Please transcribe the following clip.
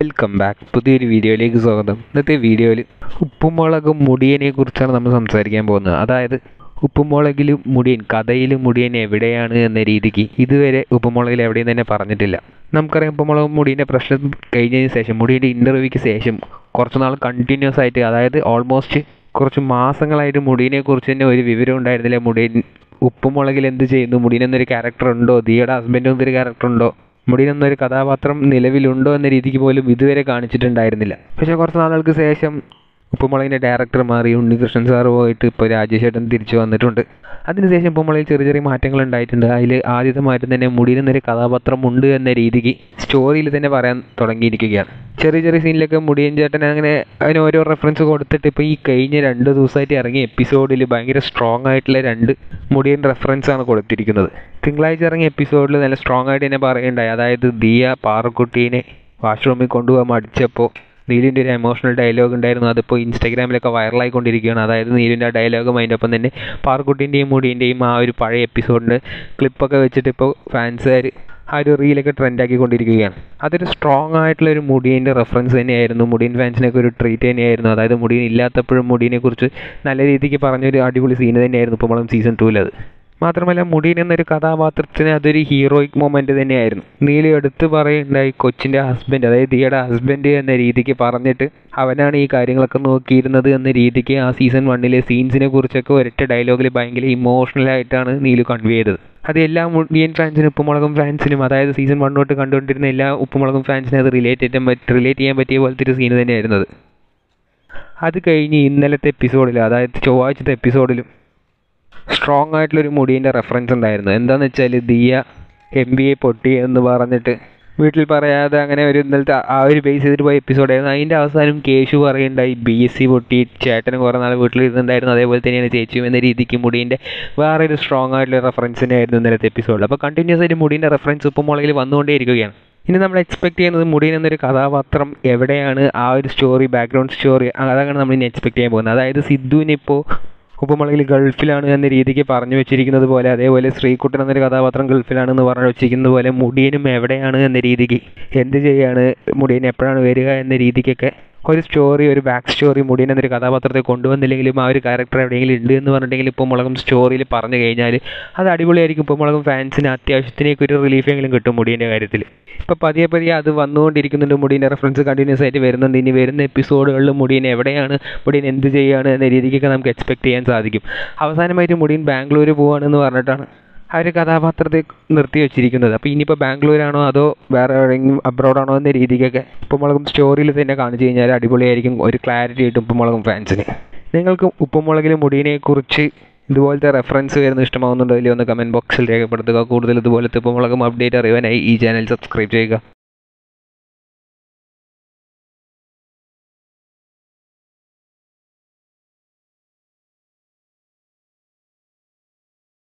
welcome back പുതിയൊരു വീഡിയോയിലേക്ക് സ്വാഗതം ഇന്നത്തെ വീഡിയോയിൽ ഉപ്പുമുളകും മുടിയനെ കുറിച്ചാണ് നമ്മൾ സംസാരിക്കാൻ പോകുന്നത് അതായത് ഉപ്പുമുളകിൽ മുടിയൻ കഥയിൽ മുടിയൻ എവിടെയാണ് എന്ന രീതിക്ക് ഇതുവരെ ഉപ്പുമുളകിൽ എവിടെയും തന്നെ പറഞ്ഞിട്ടില്ല നമുക്കറിയാം ഉപ്പുമുളകും മുടിയൻ്റെ പ്രശ്നം കഴിഞ്ഞതിന് ശേഷം മുടിയൻ്റെ ഇൻ്റർവ്യൂക്ക് ശേഷം കുറച്ച് നാൾ കണ്ടിന്യൂസ് ആയിട്ട് അതായത് ഓൾമോസ്റ്റ് കുറച്ച് മാസങ്ങളായിട്ട് മുടിയനെ കുറിച്ച് തന്നെ ഒരു വിവരം ഉണ്ടായിരുന്നില്ല മുടിയൻ ഉപ്പുമുളകിൽ എന്ത് ചെയ്യുന്നു മുടിയൻ എന്നൊരു ക്യാരക്ടർ ഉണ്ടോ ദിയുടെ ഹസ്ബൻഡ് എന്നൊരു ക്യാരക്ടർ ഉണ്ടോ മുടിയൻ എന്നൊരു കഥാപാത്രം നിലവിലുണ്ടോ എന്ന രീതിക്ക് പോലും ഇതുവരെ കാണിച്ചിട്ടുണ്ടായിരുന്നില്ല പക്ഷേ കുറച്ച് നാളുകൾക്ക് ശേഷം ഉപ്പുമുളകിൻ്റെ ഡയറക്ടർ മാറി ഉണ്ണികൃഷ്ണൻ സാറ് പോയിട്ട് ഇപ്പോൾ രാജേഷ് ഏട്ടൻ തിരിച്ചു വന്നിട്ടുണ്ട് അതിനുശേഷം ഉപ്പുമുളകിൽ ചെറിയ ചെറിയ മാറ്റങ്ങൾ ഉണ്ടായിട്ടുണ്ട് അതിൽ ആദ്യത്തെ മാറ്റം തന്നെ മുടിയൻ എന്നൊരു കഥാപാത്രം ഉണ്ട് എന്ന രീതിക്ക് സ്റ്റോറിയിൽ തന്നെ പറയാൻ തുടങ്ങിയിരിക്കുകയാണ് ചെറിയ ചെറിയ സീനിലൊക്കെ മുടിയൻ ചേട്ടൻ അങ്ങനെ അതിന് ഓരോ റെഫറൻസ് കൊടുത്തിട്ട് ഇപ്പോൾ ഈ കഴിഞ്ഞ രണ്ട് ദിവസമായിട്ട് ഇറങ്ങിയ എപ്പിസോഡിൽ ഭയങ്കര സ്ട്രോങ് ആയിട്ടുള്ള രണ്ട് മുടിയൻ റെഫറൻസ് ആണ് കൊടുത്തിരിക്കുന്നത് തിങ്കളാഴ്ച ഇറങ്ങിയ എപ്പിസോഡിൽ നല്ല സ്ട്രോങ് ആയിട്ട് തന്നെ പറയുണ്ടായി അതായത് ദിയ പാറക്കുട്ടീനെ വാഷ്റൂമിൽ കൊണ്ടുപോകാൻ മടിച്ചപ്പോൾ നീലിൻ്റെ ഒരു എമോഷണൽ ഡയലോഗ് ഉണ്ടായിരുന്നു അതിപ്പോൾ ഇൻസ്റ്റാഗ്രാമിലൊക്കെ വൈറലായിക്കൊണ്ടിരിക്കുകയാണ് അതായത് നീലിൻ്റെ ആ ഡയലോഗും അതിൻ്റെ ഒപ്പം തന്നെ പാർക്കുട്ടിൻ്റെയും മുടിയൻ്റെയും ആ ഒരു പഴയ എപ്പിസോഡിൻ്റെ ക്ലിപ്പൊക്കെ വെച്ചിട്ട് ഇപ്പോൾ ഫാൻസുകാർ ആ ഒരു റീലൊക്കെ ട്രെൻഡാക്കിക്കൊണ്ടിരിക്കുകയാണ് അതൊരു സ്ട്രോങ് ആയിട്ടുള്ള ഒരു മുടിയൻ്റെ റെഫറൻസ് തന്നെയായിരുന്നു മുടിയൻ ഫാൻസിനൊക്കെ ഒരു ട്രീറ്റ് തന്നെയായിരുന്നു അതായത് മുടിയൻ ഇല്ലാത്തപ്പോഴും മുടിയനെ കുറിച്ച് നല്ല രീതിക്ക് പറഞ്ഞൊരു അടിപൊളി സീൻ തന്നെയായിരുന്നു ഇപ്പോൾ നമ്മളും സീസൺ ടൂവിലത് മാത്രമല്ല മുടിയൻ എന്നൊരു കഥാപാത്രത്തിന് അതൊരു ഹീറോയിക് മൊമെൻ്റ് തന്നെയായിരുന്നു നീലി എടുത്ത് പറയുണ്ടായി കൊച്ചിൻ്റെ ഹസ്ബൻഡ് അതായത് ദിയുടെ ഹസ്ബൻഡ് എന്ന രീതിക്ക് പറഞ്ഞിട്ട് അവനാണ് ഈ കാര്യങ്ങളൊക്കെ നോക്കിയിരുന്നത് എന്ന രീതിക്ക് ആ സീസൺ വണ്ണിലെ സീൻസിനെ കുറിച്ചൊക്കെ ഒരൊറ്റ ഡയലോഗിൽ ഭയങ്കര ഇമോഷണൽ ആയിട്ടാണ് നീലു കൺവേ ചെയ്തത് അത് എല്ലാ മുടിയൻ ഫാൻസിനും ഉപ്പുമുളകും ഫാൻസിനും അതായത് സീസൺ വൺ തൊട്ട് കണ്ടുകൊണ്ടിരുന്ന എല്ലാ ഉപ്പുമുളകും ഫാൻസിനും അത് റിലേറ്റ് ചെയ്യാൻ റിലേറ്റ് ചെയ്യാൻ പറ്റിയ പോലത്തെ ഒരു സീൻ തന്നെയായിരുന്നത് അത് കഴിഞ്ഞ് ഇന്നലത്തെ എപ്പിസോഡിൽ അതായത് ചൊവ്വാഴ്ചത്തെ എപ്പിസോഡിലും സ്ട്രോങ് ആയിട്ടുള്ളൊരു മുടീൻ്റെ റെഫറൻസ് ഉണ്ടായിരുന്നു എന്താണെന്ന് വെച്ചാൽ ദിയ എം ബി എ പൊട്ടി എന്ന് പറഞ്ഞിട്ട് വീട്ടിൽ പറയാതെ അങ്ങനെ ഒരു ഇന്നലത്തെ ആ ഒരു ബേസ് ചെയ്തിട്ട് പോയ എപ്പിസോഡായിരുന്നു അതിൻ്റെ അവസാനം കേശു പറയുണ്ടായി ബി എസ് സി പൊട്ടി ചേട്ടന് കുറേ നാൾ വീട്ടിൽ ഇരുന്നുണ്ടായിരുന്നു അതേപോലെ തന്നെയാണ് ചേച്ചിയും എന്ന രീതിക്ക് മുടീൻ്റെ വേറൊരു സ്ട്രോങ് ആയിട്ടുള്ള റെഫറൻസ് തന്നെയായിരുന്നു ഇന്നലത്തെ എപ്പിസോഡിൽ അപ്പോൾ കണ്ടിന്യൂസ് ആയിട്ട് മുടീൻ്റെ റെഫറൻസ് ഇപ്പോൾ മുളകിൽ വന്നുകൊണ്ടേയിരിക്കുകയാണ് ഇനി നമ്മൾ എക്സ്പെക്ട് ചെയ്യുന്നത് മുടിയൻ എന്നൊരു കഥാപാത്രം എവിടെയാണ് ആ ഒരു സ്റ്റോറി ബാക്ക്ഗ്രൗണ്ട് സ്റ്റോറി അതാണ് നമ്മൾ ഇനി എക്സ്പെക്ട് ചെയ്യാൻ പോകുന്നത് അതായത് സിദ്ധുവിനിപ്പോൾ ഉപ്പുമുളകിൽ ഗൾഫിലാണ് എന്ന രീതിക്ക് പറഞ്ഞു വെച്ചിരിക്കുന്നത് പോലെ അതേപോലെ ശ്രീകുട്ടൻ എന്നൊരു കഥാപാത്രം ഗൾഫിലാണെന്ന് പറഞ്ഞു വെച്ചിരിക്കുന്നത് പോലെ മുടിയനും എവിടെയാണ് എന്ന രീതിക്ക് എന്ത് ചെയ്യാണ് മുടിയൻ എപ്പോഴാണ് വരിക എന്ന രീതിക്കൊക്കെ ഒരു സ്റ്റോറി ഒരു ബാക്ക് സ്റ്റോറി മുടിയൻ എന്നൊരു കഥാപാത്രത്തെ കൊണ്ടുവന്നില്ലെങ്കിലും ആ ഒരു ക്യാരക്ടർ എവിടെയെങ്കിലും ഉണ്ട് എന്ന് പറഞ്ഞിട്ടുണ്ടെങ്കിൽ ഇപ്പോൾ മുളകും സ്റ്റോറിയിൽ പറഞ്ഞു കഴിഞ്ഞാൽ അത് അടിപൊളിയായിരിക്കും ഇപ്പോൾ മുളകും ഫാൻസിന് അത്യാവശ്യത്തിനേക്ക് ഒരു റിലീഫെങ്കിലും കിട്ടും മുടിയൻ്റെ കാര്യത്തിൽ ഇപ്പോൾ പതിയെ പതിയെ അത് വന്നുകൊണ്ടിരിക്കുന്നുണ്ട് മുടിയൻ്റെ റെഫറൻസ് കണ്ടിന്യൂസ് ആയിട്ട് വരുന്നുണ്ട് ഇനി വരുന്ന എപ്പിസോഡുകളിൽ മുടിയൻ എവിടെയാണ് മുടിയൻ എന്ത് ചെയ്യുകയാണ് എന്ന രീതിക്കൊക്കെ നമുക്ക് എക്സ്പെക്ട് ചെയ്യാൻ സാധിക്കും അവസാനമായിട്ട് മുടിയൻ ബാംഗ്ലൂർ പോവാണെന്ന് പറഞ്ഞിട്ടാണ് ആ ഒരു കഥാപാത്രത്തെ നിർത്തി വെച്ചിരിക്കുന്നത് അപ്പോൾ ഇനിയിപ്പോൾ ബാംഗ്ലൂരാണോ അതോ വേറെ എവിടെയെങ്കിലും അബ്രോഡാണോ എന്ന രീതിക്കൊക്കെ ഉപ്പുമുളകും സ്റ്റോറിയിൽ തന്നെ കാണിച്ചു കഴിഞ്ഞാൽ അടിപൊളിയായിരിക്കും ഒരു ക്ലാരിറ്റി കിട്ടും ഉപ്പുമുളകും ഫാൻസിന് നിങ്ങൾക്ക് ഉപ്പുമുളകിൽ മുടിയനെക്കുറിച്ച് ഇതുപോലത്തെ റെഫറൻസ് വരുന്ന ഇഷ്ടമാകുന്നുണ്ടോ ഇല്ലയോ ഒന്ന് കമൻറ്റ് ബോക്സിൽ രേഖപ്പെടുത്തുക കൂടുതൽ ഇതുപോലത്തെ ഉപ്പുമുളകും അപ്ഡേറ്റ് അറിയാനായി ഈ ചാനൽ സബ്സ്ക്രൈബ് ചെയ്യുക